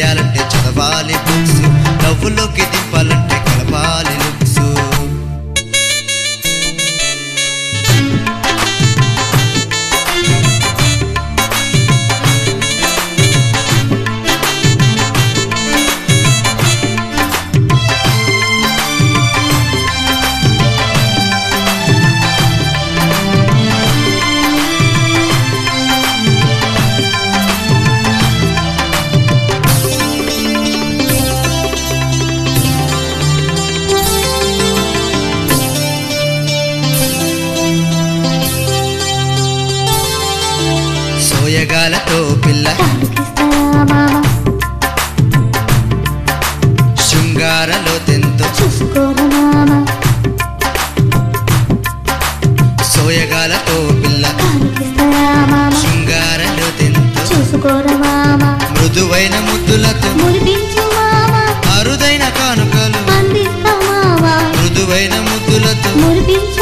చేయాలంటే చదవాలి బుక్స్ నవ్వులోకి దింపాలంటే కలపాలి లుక్స్ సోయగాలతో పిల్ల కానుకిస్తారా మామ శృంగారలో తెంతో చూసుకోరా మామ సోయగాలతో పిల్ల కానుకిస్తారా మామ శృంగారలో తెంతో చూసుకోరా మామ మృదువైన ముద్దులతో మురిపించు మామ అరుదైన కానుకలు అందిస్తా మామ మృదువైన ముద్దులతో మురిపించు